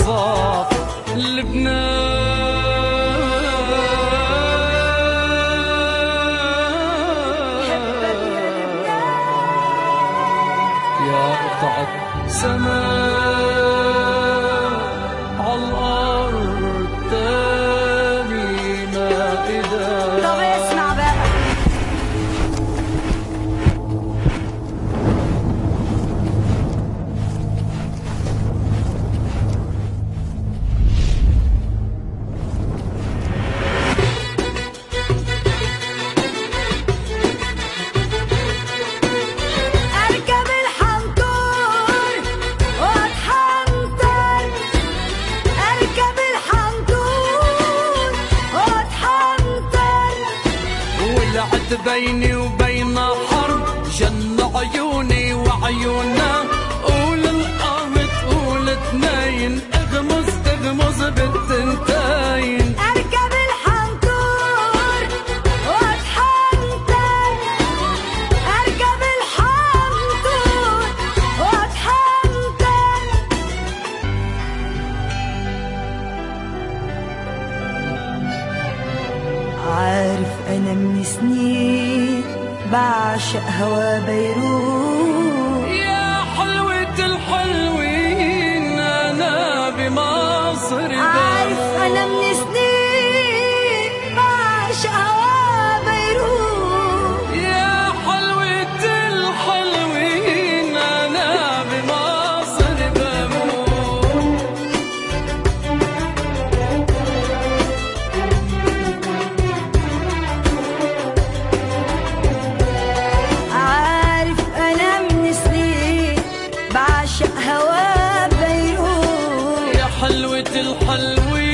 ضفاف لبنان يا قطعة سماء عالأرض تاني مائدة طب اسمع بقى اركب الحنطور واتحنطر اركب الحنطور واتحنطر ولعت بيني وبين حرب جن عيوني وعيونا قول القهوة تقول اثنين اغمز اغمز بالتنتين اركب الحنطور واتحنطر اركب الحنطور واتحنطر عارف انا من سنين بعشق هوا بيروت يا حلوة الحلوين انا بمصر عارف انا بموت. من سنين بعشق هوا بيروت يا حلوة الحلوين انا بمصر بموت عارف انا من سنين بعشق هوا بيروت يا حلوة الحلوين